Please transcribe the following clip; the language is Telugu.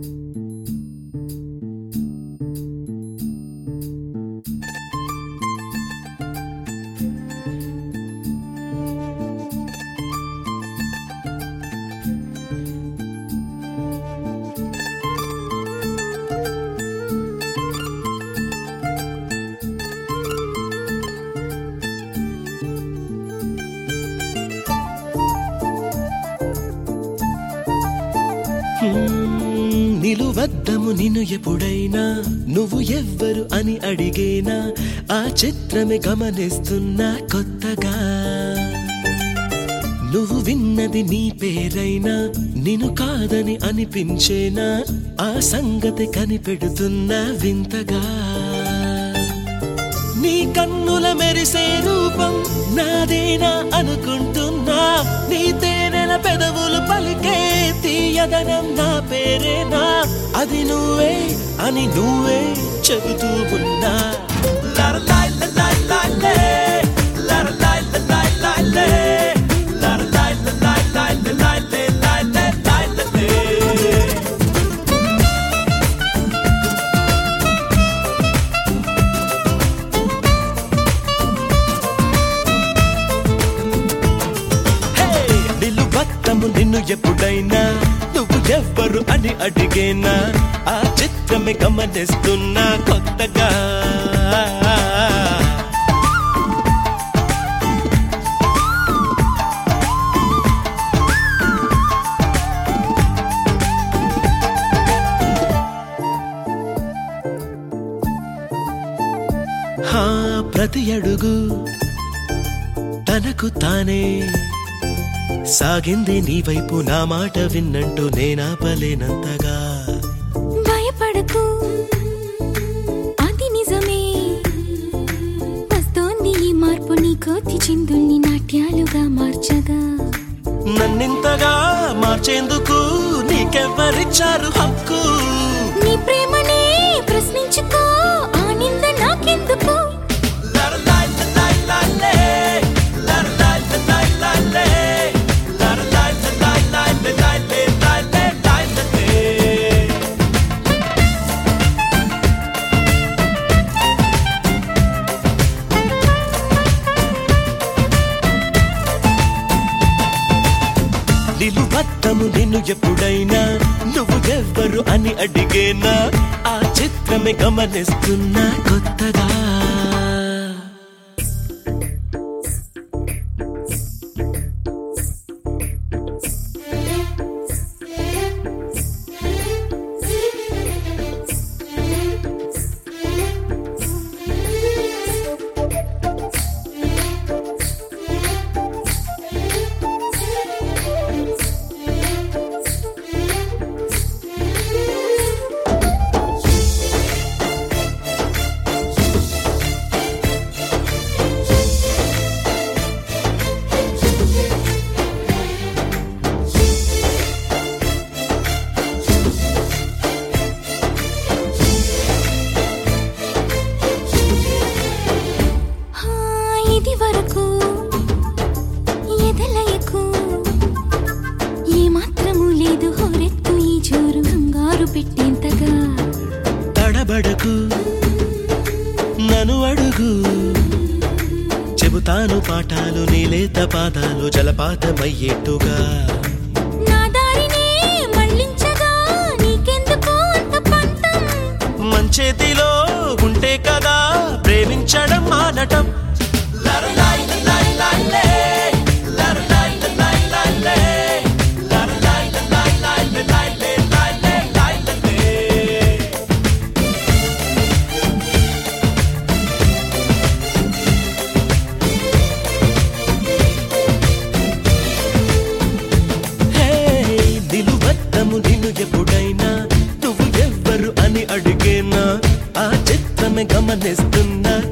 హ్మ్, నిలువద్దము నిన్ను ఎప్పుడైనా నువ్వు ఎవ్వరు అని అడిగేనా ఆ చిత్రమే గమనిస్తున్నా కొత్తగా నువ్వు విన్నది నీ పేరైనా నిన్ను కాదని అనిపించేనా ఆ సంగతి కనిపెడుతున్నా వింతగా నీ కన్నుల మెరిసే రూపం నాదేనా అనుకుంటున్నా నీ తేనెల పెదవులు పలికే తీయదనం నా పేరేనా అది నువ్వే అని నువ్వే చెబుతూ ఉన్నా లరలాయ్ లలాయ్ లాయ్లే, లరలాయ్ లలాయ్ లాయ్లే, లరలాయ్ లలాయ్ లాయ్లే, లాయ్లే, లాయ్లే, లాయ్లే. హే! నిలువత్తము నిన్ను ఎప్పుడైనా నువ్వు ఎవ్వరు అని అడిగేనా ఆ చిత్రమే గమనిస్తున్నా కొత్తగా హా ప్రతి అడుగు తనకు తానే సాగింది నీ వైపు నా మాట విన్నంటూ నేనాపలేనంతగా భయపడకు అది నిజమే వస్తోంది ఈ మార్పు నీ కోతి చిందుల్ని నాట్యాలుగా మార్చగా నన్నింతగా మార్చేందుకు నీకెవ్వరిచ్చారు హక్కు నీ ప్రేమనే ప్రశ్నించుకో ఆ నింద నాకెందుకు లరలాయ్ లలాయ్ లాలే, లరలాయ్ లలాయ్ లాలే, లరలాయ్ లలాయ్ లాలే, లాలే, లాలే, లాలే. నిలువత్తము నిన్ను ఎప్పుడైనా నువ్వు ఎవ్వరు అని అడిగేనా ఆ చిత్రమే గమనిస్తున్నా కొత్తగా హా, ఇది వరకు ఎదలయకు ఏ మాత్రము లేదు హోరెత్తు ఈ జోరు కంగారు పెట్టేంతగా తడబడకు నన్ను అడుగు చెబుతాను పాఠాలు నీలేత పాదాలు జలపాతమయ్యేట్టుగా నా దారినే మళ్ళించగా నీకెందుకు అంత పంతం మంచేతిలో ఉంటే కదా ప్రేమించడం మానటం లరలాయ్ లలాయ్ లాలే, లరలాయ్ లలాయ్ లాలే, లరలాయ్ లలాయ్ లాలే, లాలే, లాలే, లాలే. హే, నిలువద్దము నిన్ను ఎప్పుడైనా నువ్వు ఎవ్వరు అని అడిగేనా ఆ చిత్రమే గమనిస్తున్నా